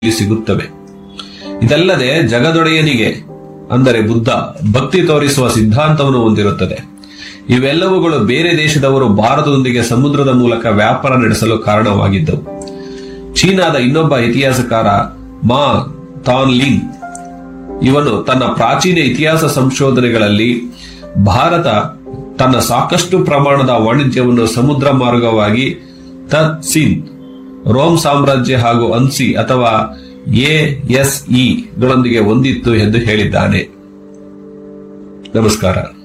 ಇಲ್ಲಿ ಸಿಗುತ್ತವೆ ಇದಲ್ಲದೆ ಜಗದೊಡೆಯನಿಗೆ ಅಂದರೆ ಬುದ್ಧ ಭಕ್ತಿ ತೋರಿಸುವ ಸಿದ್ಧಾಂತವನ್ನು ಹೊಂದಿರುತ್ತದೆ ಇವೆಲ್ಲವುಗಳು ಬೇರೆ ದೇಶದವರು ಭಾರತದೊಂದಿಗೆ ಸಮುದ್ರದ ಮೂಲಕ ವ್ಯಾಪಾರ ನಡೆಸಲು ಕಾರಣವಾಗಿದ್ದವು ಚೀನಾದ ಇನ್ನೊಬ್ಬ ಇತಿಹಾಸಕಾರ ಮಾ ತಾನ್ಲಿನ್ ಇವನು ತನ್ನ ಪ್ರಾಚೀನ ಇತಿಹಾಸ ಸಂಶೋಧನೆಗಳಲ್ಲಿ ಭಾರತ ತನ್ನ ಸಾಕಷ್ಟು ಪ್ರಮಾಣದ ವಾಣಿಜ್ಯವನ್ನು ಸಮುದ್ರ ಮಾರ್ಗವಾಗಿ ತತ್ಸಿನ್ ರೋಮ್ ಸಾಮ್ರಾಜ್ಯ ಹಾಗೂ ಅನ್ಸಿ ಅಥವಾ ಎಎಸ್ಇ ಗಳೊಂದಿಗೆ ಹೊಂದಿತ್ತು ಎಂದು ಹೇಳಿದ್ದಾನೆ ನಮಸ್ಕಾರ